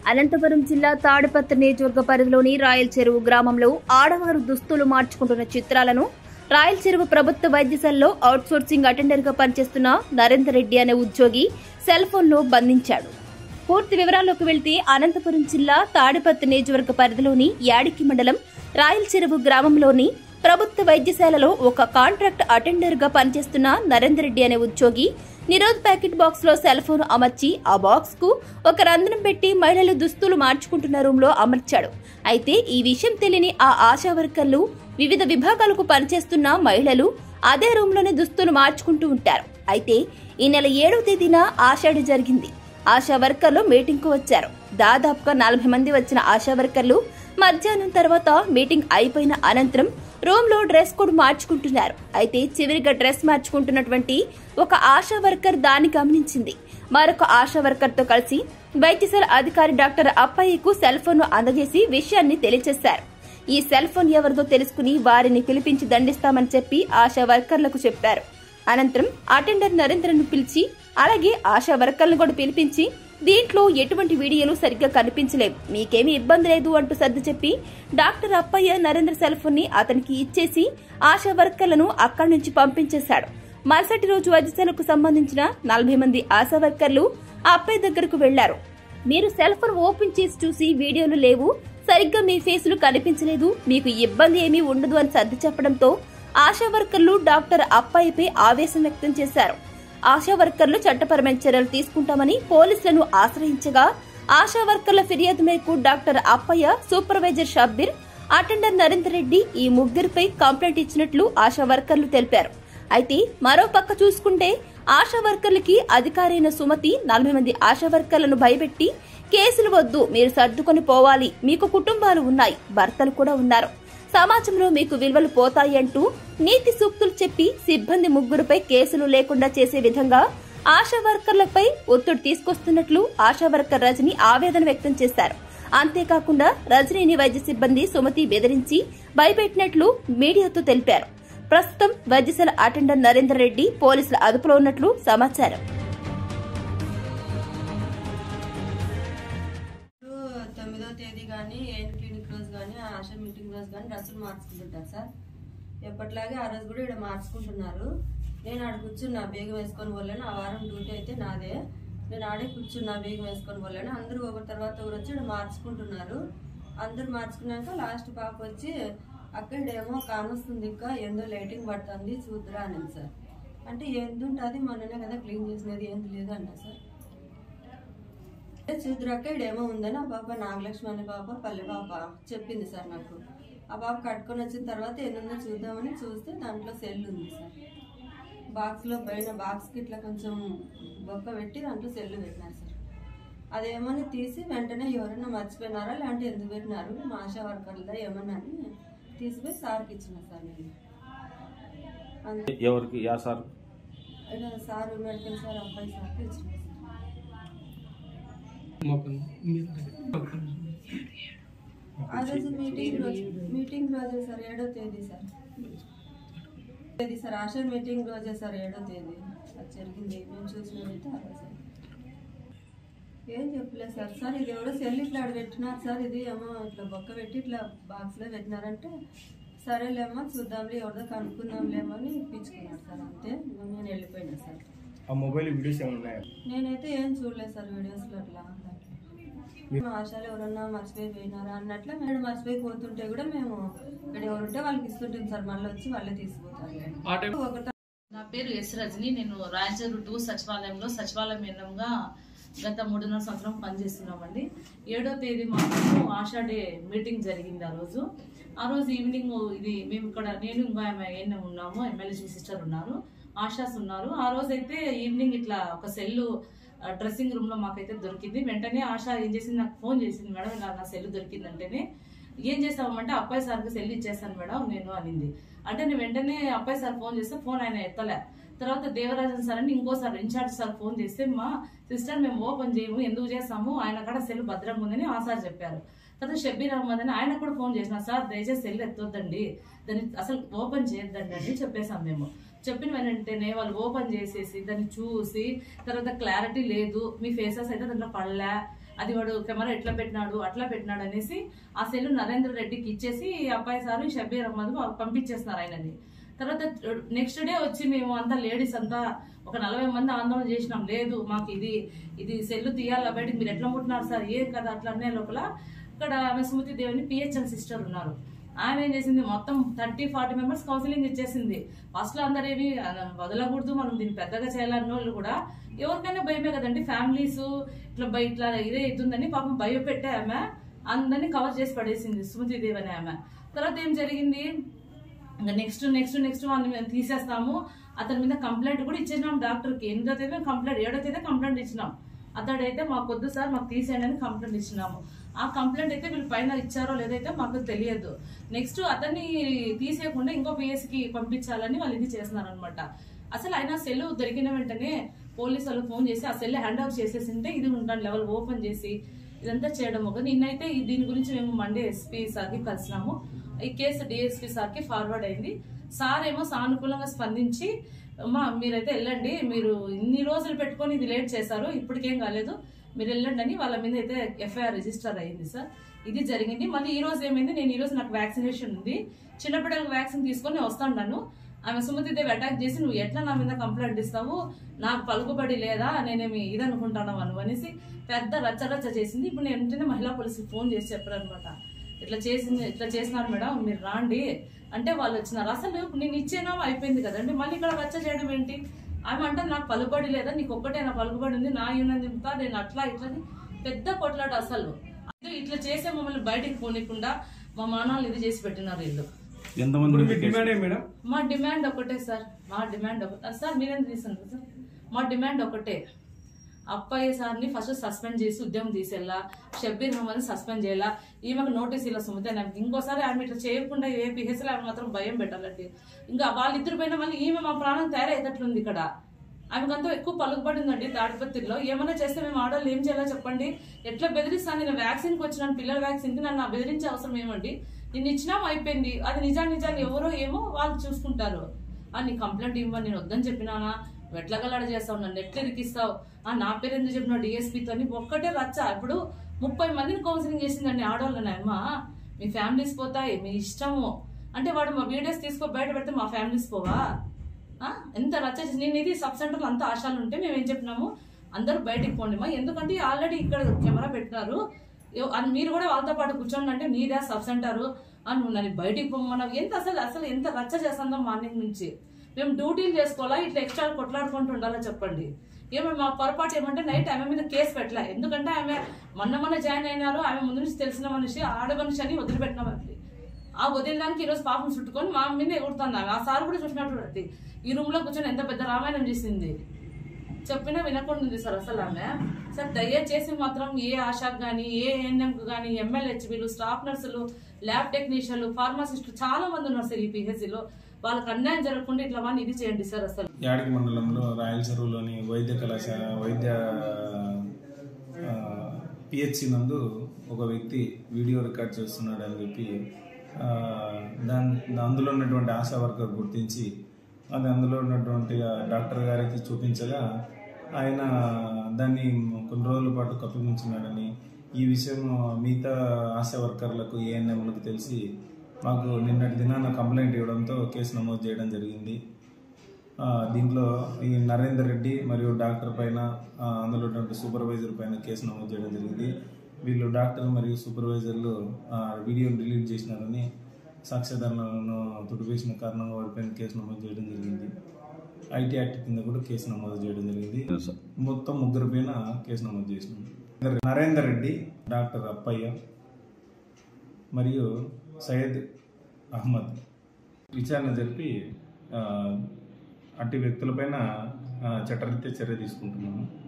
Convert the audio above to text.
అనంతపురం జిల్లా తాడిపత్రి నియోజకవర్గ పరిధిలోని రాయల్ చెరువు గ్రామంలో ఆడవారు దుస్తులు మార్చుకుంటున్న చిత్రాలను రాయల్ చెరువు ప్రభుత్వ వైద్యశాలలో అవుట్సోర్సింగ్ అటెండర్ గా పనిచేస్తున్న నరేందర్ రెడ్డి అనే ఉద్యోగి సెల్ ఫోన్లో బంధించాడు పూర్తి వివరాల్లోకి వెళ్తే అనంతపురం జిల్లా తాడిపత్రి నియోజకవర్గ పరిధిలోని యాడికి మండలం రాయల్ చెరువు గ్రామంలోని ప్రభుత్వ వైద్యశాలలో ఒక కాంట్రాక్ట్ అటెండర్ గా పనిచేస్తున్న నరేందర్ రెడ్డి అనే ఉద్యోగి నిరోధ్ ప్యాకెట్ బాక్స్ లో సెల్ ఫోన్ అమర్చి ఆ బాక్స్ కు ఒక రంధ్రం పెట్టి మహిళలు దుస్తులు మార్చుకుంటున్న రూమ్ లో అమర్చాడు అయితే ఈ విషయం తెలియని ఆ ఆశా వర్కర్లు వివిధ విభాగాలకు పనిచేస్తున్న మహిళలు అదే రూమ్ లోనే దుస్తులు మార్చుకుంటూ ఉంటారు అయితే ఈ నెల ఏడవ తేదీన ఆషాఢి జరిగింది ఆశా వర్కర్లు మీటింగ్ కు వచ్చారు దాదాపుగా నలభై మంది వచ్చిన ఆశా వర్కర్లు మధ్యాహ్నం తర్వాత మీటింగ్ అయిపోయిన అనంతరం రూమ్ లో డ్రెస్ కోడ్ మార్చుకుంటున్నారు అయితే చివరిగా డ్రెస్ మార్చుకుంటున్నటువంటి ఒక ఆశా వర్కర్ దాన్ని గమనించింది మరొక ఆశా వర్కర్ తో కలిసి వైద్యశాల అధికారి డాక్టర్ అప్పయ్యకు సెల్ ఫోన్ అందజేసి విషయాన్ని తెలియజేశారు ఈ సెల్ ఫోన్ ఎవరిదో తెలుసుకుని వారిని పిలిపించి దండిస్తామని చెప్పి ఆశా వర్కర్లకు చెప్పారు అనంతరం అటెండర్ నరేంద్రను పిలిచి అలాగే ఆశా వర్కర్లను కూడా పిలిపించి దీంట్లో ఎటువంటి వీడియోలు సరిగ్గా కనిపించలేవు మీకేమీ ఇబ్బంది లేదు అంటూ సర్ది చెప్పి doctor Appayya Narendra cell phone ని అతనికి ఇచ్చేసి ఆశా వర్కర్లను అక్కడి నుంచి పంపించేశాడు మరుసటి రోజు వైద్యశాలకు సంబంధించిన నలభై మంది ఆశా వర్కర్లు ఆ అప్పయ్య దగ్గరకు వెళ్లారు మీరు సెల్ ఫోన్ ఓపెన్ చేసి చూసి వీడియోలు లేవు సరిగ్గా మీ ఫేసులు కనిపించలేదు మీకు ఇబ్బంది ఏమీ ఉండదు అని సర్ది చెప్పడంతో ఆశా వర్కర్లు డాక్టర్ అప్పాయిపై ఆవేశం వ్యక్తం చేశారు ఆశా వర్కర్లు చట్టపరమైన చర్యలు తీసుకుంటామని పోలీసులను ఆశ్రయించగా ఆశా వర్కర్ల ఫిర్యాదు మేరకు doctor Appayya supervisor Shabbir attender Narender Reddy ఈ ముగ్గురిపై కంప్లైంట్ ఇచ్చినట్లు ఆశా వర్కర్లు తెలిపారు అయితే మరో పక్క చూసుకుంటే ఆశా వర్కర్లకి అధికారైన సుమతి నలభై మంది ఆశా వర్కర్లను భయపెట్టి కేసులు వద్దు మీరు సర్దుకొని పోవాలి మీకు కుటుంబాలు ఉన్నాయి భర్తలు కూడా ఉన్నారు సమాజంలో మీకు విలువలు పోతాయి అంటూ నీతి సూక్తులు చెప్పి సిబ్బంది ముగ్గురుపై కేసులు లేకుండా చేసే విధంగా ఆశా వర్కర్లపై ఒత్తిడి తీసుకొస్తున్నట్లు ఆశా వర్కర్ రజని ఆవేదన వ్యక్తం చేశారు అంతేకాకుండా రజనీని వైద్య సిబ్బంది సుమతి బెదిరించి భయపెట్టినట్లు మీడియాతో తెలిపారు ప్రస్తుతం వైద్యశాల అటెండర్ నరేందర్ రెడ్డి పోలీసుల అదుపులో ఉన్నట్లు సమాచారం ఇప్పుడు తొమ్మిదో తేదీ కానీ ఎయిన్ క్లినిక్ రోజు కానీ ఆశా మీటింగ్ రోజు కానీ డ్రెస్సులు మార్చుకుంటుంటారు సార్ ఎప్పటిలాగే ఆ రోజు కూడా ఇక్కడ మార్చుకుంటున్నారు నేను ఆడ కూర్చున్నా బేగం వేసుకొని పోలేను ఆ వారం డ్యూటీ అయితే నాదే నేను ఆడే కూర్చున్నా బేగం వేసుకొని పోలేను అందరూ ఒకరి తర్వాత ఒకరు వచ్చి ఇక్కడ మార్చుకుంటున్నారు అందరు మార్చుకున్నాక లాస్ట్ పాప వచ్చి అక్కడేమో కానొస్తుంది ఇంకా ఏందో లైటింగ్ పడుతుంది చూద్దురా అనింది సార్ అంటే ఏంది ఉంటుంది మొన్ననే కదా క్లీన్ చేసినది ఏంది లేదు అన్నా సార్ చూద్దురక్క ఇడేమో ఉందని ఆ పాప నాగలక్ష్మి అనే పాప పల్లె పాప చెప్పింది సార్ నాకు ఆ పాప కట్టుకొని వచ్చిన తర్వాత ఎన్నుందో చూద్దామని చూస్తే దాంట్లో సెల్ ఉంది సార్ బాక్స్లో పైన బాక్స్కి ఇట్లా కొంచెం బొక్క పెట్టి దాంట్లో సెల్ పెట్టినారు సార్ అదేమని తీసి వెంటనే ఎవరైనా మర్చిపోయినారా లేదంటే ఎందుకు పెట్టినారు మా ఆశా వర్కర్లదా ఏమన్నా అని తీసిపోయి సార్కి ఇచ్చిన సార్ నేను అంతే ఎవరికి యా సార్ ఇలా సార్ మెడికల్ సార్ అబ్బాయి సార్కి ఇచ్చిన సార్ ఆ రోజు మీటింగ్ రోజు మీటింగ్ రోజే సార్ ఏడో తేదీ సార్ తేదీ సార్ ఆశా మీటింగ్ రోజే సార్ ఏడో తేదీ అది జరిగింది మేము చూసినదైతే ఆ రోజే ఏం చెప్పలేదు సార్ సార్ ఇది ఎవడో సెల్ ఇట్లా ఆడ పెట్టినారు సార్ ఇది ఏమో ఇట్లా బొక్క పెట్టి ఇట్లా బాక్స్లో పెట్టినారంటే సరేలేమ్మా చూద్దాంలే ఎవరిదో కనుక్కుందాంలేమో అని ఇప్పించుకున్నాడు సార్ అంతే ఇంకా నేను వెళ్ళిపోయినా సార్ ఆ మొబైల్ వీడియోస్ ఏమైనా ఉన్నాయా నేనైతే ఏం చూడలేదు సార్ వీడియోస్లో అట్లా మా ఆశలు ఎవరన్నా మర్చిపోయి పోయినారా అన్నట్లు మేము మర్చిపోయి పోతుంటే కూడా మేము ఇక్కడ ఎవరుంటే వాళ్ళకి ఇస్తుంటాం సార్ మళ్ళీ వచ్చి వాళ్ళే తీసుకుపోతారు ఒకటి నా పేరు ఎస్ రజని నేను రాయచూరు టూ సచివాలయంలో సచివాలయం మేడంగా గత మూడున్నర సంవత్సరం పనిచేస్తున్నామండి ఏడో తేదీ మాత్రం ఆశా డే మీటింగ్ జరిగింది ఆ రోజు ఆ రోజు ఈవినింగ్ ఇది మేము ఇక్కడ నేను ఇంకా ఆమె ఏఎన్ఎం ఉన్నాము ఎమ్మెల్యే సిస్టర్ ఉన్నారు ఆశాస్ ఉన్నారు ఆ రోజు అయితే ఈవినింగ్ ఇట్లా ఒక సెల్ డ్రెస్సింగ్ రూమ్ లో మాకైతే దొరికింది వెంటనే ఆశ ఏం చేసింది నాకు ఫోన్ చేసింది మేడం ఇలా నా సెల్ దొరికిందంటేనే ఏం చేస్తామంటే అబ్బాయి సార్కి సెల్ ఇచ్చేస్తాను మేడం నేను అనింది అంటే నేను వెంటనే అబ్బాయి సార్ ఫోన్ చేస్తే ఫోన్ ఆయన ఎత్తలే తర్వాత దేవరాజన్ సార్ అని ఇంకోసారి ఇన్ఛార్జ్ సార్ ఫోన్ చేస్తే మా సిస్టర్ మేము ఓపెన్ చేయము ఎందుకు చేస్తాము ఆయన కూడా సెల్ భద్రంగా ఉందని ఆ సార్ చెప్పారు తర్వాత షబ్బీర్ అహ్మద్ అని ఆయన కూడా ఫోన్ చేసిన సార్ దయచేసి సెల్ ఎత్తొద్దండి దాన్ని అసలు ఓపెన్ చేయొద్దండి అని చెప్పేసాం మేము చెప్పిన వెంటనే వాళ్ళు ఓపెన్ చేసేసి దాన్ని చూసి తర్వాత క్లారిటీ లేదు మీ ఫేసెస్ అయితే దాంట్లో పడలే అది వాడు కెమెరా ఎట్లా పెట్టినాడు అట్లా పెట్టినాడు అనేసి ఆ సెల్ నరేంద్ర రెడ్డికి ఇచ్చేసి ఈ అబ్బాయి సారు ఈ షబీర్ అహ్మద్ పంపించేస్తున్నారు ఆయనని తర్వాత నెక్స్ట్ డే వచ్చి మేము అంతా లేడీస్ అంతా ఒక నలభై మంది ఆందోళన చేసినాం లేదు మాకు ఇది ఇది సెల్లు తీయాలా బయటకు మీరు ఎట్లా ముట్టినారు సార్ ఏం కదా అట్లా అనే లోపల ఇక్కడ ఆమె సుమతి దేవిని పిహెచ్ఎల్ సిస్టర్ ఉన్నారు ఆమె ఏం చేసింది మొత్తం థర్టీ ఫార్టీ మెంబర్స్ కౌన్సిలింగ్ ఇచ్చేసింది ఫస్ట్ లో అందరూ ఏమి ఆ, వదలకూడదు మనం దీన్ని పెద్దగా చేయాలన్న వాళ్ళు కూడా ఎవరికైనా భయమే కదండి ఫ్యామిలీస్ ఇట్లా బయ ఇట్లా ఇదే అవుతుందని పాపం భయపెట్టే ఆమె అందరినీ కవర్ చేసి పడేసింది సుమతి దేవి అనే ఆమె తర్వాత ఏం జరిగింది ఇంకా నెక్స్ట్ నెక్స్ట్ నెక్స్ట్ వాళ్ళని మేము తీసేస్తాము అతని మీద కంప్లైంట్ కూడా ఇచ్చేసినాం డాక్టర్కి ఎనిమిదో తేదీ కంప్లైంట్ ఏడో తేదీ కంప్లైంట్ ఇచ్చినాం అతడైతే మాకు వద్దు సార్ మాకు తీసేయండి అని కంప్లైంట్ ఇచ్చినాము ఆ కంప్లైంట్ అయితే వీళ్ళు పైన ఇచ్చారో లేదైతే మాకు తెలియదు నెక్స్ట్ అతన్ని తీసేయకుండా ఇంకో పిఎస్కి పంపించాలని వాళ్ళు ఇది చేస్తున్నారు అనమాట అసలు ఆయన సెల్ దొరికిన వెంటనే పోలీసు వాళ్ళు ఫోన్ చేసి ఆ సెల్ హ్యాండ్ ఓవర్ చేసేసింటే ఇది ఉంటాను లెవెల్ ఓపెన్ చేసి ఇదంతా చేయడం ఒక నిన్నైతే ఈ దీని గురించి మేము మండే ఎస్పీ సార్కి కలిసినాము ఈ కేసు డిఎస్పీ సార్కి ఫార్వర్డ్ అయింది సార్ ఏమో సానుకూలంగా స్పందించి అమ్మా మీరైతే వెళ్ళండి మీరు ఇన్ని రోజులు పెట్టుకొని ఇది లేట్ చేశారు ఇప్పటికేం కాలేదు మీరు వెళ్ళండి అని వాళ్ళ మీద అయితే ఎఫ్ఐఆర్ రిజిస్టర్ అయింది సార్ ఇది జరిగింది మళ్ళీ ఈ రోజు ఏమైంది నేను ఈ రోజు నాకు వ్యాక్సినేషన్ ఉంది చిన్నపిల్లలకు వ్యాక్సిన్ తీసుకొని నేను వస్తాను ఆమె సుమతి దేవి అటాక్ చేసి నువ్వు ఎట్లా నా మీద కంప్లైంట్ ఇస్తావు నాకు పలుకుబడి లేదా నేనేమి ఇది అనుకుంటాను అను అనేసి పెద్ద రచ్చ రచ్చ చేసింది ఇప్పుడు నేను వెంటనే మహిళా పోలీసుకి ఫోన్ చేసి చెప్పారనమాట ఇట్లా చేసింది ఇట్లా చేసినారు మేడం మీరు రాండి అంటే వాళ్ళు వచ్చినారు అసలు నేను ఇచ్చేనా అయిపోయింది కదండి మళ్ళీ ఇక్కడ రచ్చ చేయడం ఏంటి ఆమె అంటే నాకు పలుకుబడి లేదా నీకు ఒక్కటే నా పలుకుబడి ఉంది నా యూనియన్ దింపుతా నేను అట్లా ఇట్లా అని పెద్ద కొట్లాట అసలు ఇది ఇట్లా చేసే మమ్మల్ని బయటికి పోనీకుండా మా మానాలు ఇది చేసి పెట్టినారు వీళ్ళు ఎంతమంది ఇప్పుడు మీ డిమాండ్ ఏం మేడం మా డిమాండ్ ఒకటే సార్ మా డిమాండ్ ఒకటే సార్ మీరేం తీసుకున్నారు సార్ మా డిమాండ్ ఒకటే అప్పయ్య సార్ని ఫస్ట్ సస్పెండ్ చేసి ఉద్యమం తీసేలా షబ్బీర్ అహ్మద్ సస్పెండ్ చేయాలా ఈమెకు నోటీస్ ఇలా సుమతే నాకు ఇంకోసారి ఆమె ఇట్లా చేయకుండా ఏ పిహెచ్లో ఆమె మాత్రం భయం పెట్టాలండి ఇంకా వాళ్ళిద్దరు పైన మళ్ళీ ఈమె మా ప్రాణం తయారయ్యేటట్లుంది ఇక్కడ ఆమెకంతా ఎక్కువ పలుకుబడి ఉందండి తాడిపత్రిలో ఏమైనా చేస్తే మేము ఆడవాళ్ళు ఏం చేయాలో చెప్పండి ఎట్లా బెదిరిస్తాను నేను వ్యాక్సిన్కి వచ్చినాను పిల్లల వ్యాక్సిన్కి నన్ను నా బెదిరించే అవసరం ఏమండి నేను ఇచ్చినా అయిపోయింది అది నిజా నిజాన్ని ఎవరో ఏమో వాళ్ళు చూసుకుంటారు ఆ నీ కంప్లైంట్ ఇవ్వని నేను వద్దని చెప్పినానా నువ్వు ఎట్లా గలాడ చేస్తావు నన్ను ఎట్లా ఇరికిస్తావు ఆ నా పేరు ఎందుకు చెప్పినావు డిఎస్పీతో ఒక్కటే రచ్చ ఇప్పుడు ముప్పై మందిని కౌన్సిలింగ్ చేసిందండి ఆడవాళ్ళని అమ్మ మీ ఫ్యామిలీస్ పోతాయి మీ ఇష్టము అంటే వాడు మా వీడియోస్ తీసుకో బయట పెడితే మా ఫ్యామిలీస్ పోవా ఆ? ఎంత రచ్చ చేసి నేను ఇది సబ్ సెంటర్లో అంత ఆశాలు ఉంటే మేము ఏం చెప్పినాము అందరూ బయటికి పోండి మా ఎందుకంటే ఆల్రెడీ ఇక్కడ కెమెరా పెట్టినారు ఎవ- అని మీరు కూడా వాళ్ళతో పాటు కూర్చోండి అంటే నీదా సబ్ సెంటర్ నువ్వు నన్ను బయటికి పొమ్మన్నావు ఎంత అసలు అసలు ఎంత రచ్చ చేస్తుందో మార్నింగ్ నుంచి మేము డ్యూటీలు చేసుకోవాలా ఇట్లా ఎక్స్ట్రా కొట్లాడుకుంటూ ఉండాలా చెప్పండి ఏమో మా పొరపాటు ఏమంటే నైట్ ఆమె మీద కేసు పెట్టలే ఎందుకంటే ఆమె మొన్న మొన్న జాయిన్ అయినారు ఆమె ముందు నుంచి తెలిసిన మనిషి ఆడ మనిషి అని వదిలిపెట్టినాం అది ఆ వదిలిదానికి ఈరోజు పాపం చుట్టుకొని మా మీద ఎగురుతుంది ఆమె ఆ సార్ కూడా చూసినట్టు అది ఈ రూమ్ లో కూర్చొని ఎంత పెద్ద రామాయణం చేసింది చెప్పినా వినకుండా ఉంది సార్ అసలు ఆమె సార్ దయచేసి మాత్రం ఏ ఆశాకు కానీ ఏ ఏఎన్ఎంకు కానీ ఎమ్మెల్యేహెచ్బీలు స్టాఫ్ నర్సులు ల్యాబ్ టెక్నీషియన్లు ఫార్మసిస్టులు చాలా మంది ఉన్నారు సార్ ఈ పిహెచ్సిలో వాళ్ళకి అన్యాయం జరగకుండా ఇట్లా వాడిని ఇది చేయండి సార్ అసలు యాడికి మండలంలో రాయల చెరువులోని వైద్య కళాశాల వైద్య పిహెచ్సి నందు ఒక వ్యక్తి వీడియో రికార్డ్ చేస్తున్నాడు అని చెప్పి ఆ, దాని అందులో ఉన్నటువంటి ఆశా వర్కర్ గుర్తించి అది అందులో ఉన్నటువంటి ఆ డాక్టర్ గారికి చూపించగా ఆయన దాన్ని కొన్ని రోజుల పాటు కప్పిపుంచున్నాడని ఈ విషయం మిగతా ఆశా వర్కర్లకు ఏఎన్ఎంలకు తెలిసి మాకు నిన్నటి దినాన కంప్లైంట్ ఇవ్వడంతో కేసు నమోదు చేయడం జరిగింది ఆ, దీంట్లో ఈ నరేందర్ రెడ్డి మరియు డాక్టర్ పైన ఆ, అందులో ఉన్నటువంటి సూపర్వైజర్ పైన కేసు నమోదు చేయడం జరిగింది వీళ్ళు డాక్టర్ మరియు సూపర్వైజర్లు ఆ, వీడియోని డిలీట్ చేసినారని సాక్ష్యాధారాలను తుడిపేసిన కారణంగా వారిపైన కేసు నమోదు చేయడం జరిగింది ఐటీ యాక్ట్ కింద కూడా కేసు నమోదు చేయడం జరిగింది మొత్తం ముగ్గురు పైన కేసు నమోదు చేసినాం నరేందర్ రెడ్డి డాక్టర్ అప్పయ్య మరియు సయ్యద్ అహ్మద్ విచారణ జరిపి ఆ, అట్టి వ్యక్తులపైన ఆ, చట్టరీత్యా చర్య తీసుకుంటున్నాము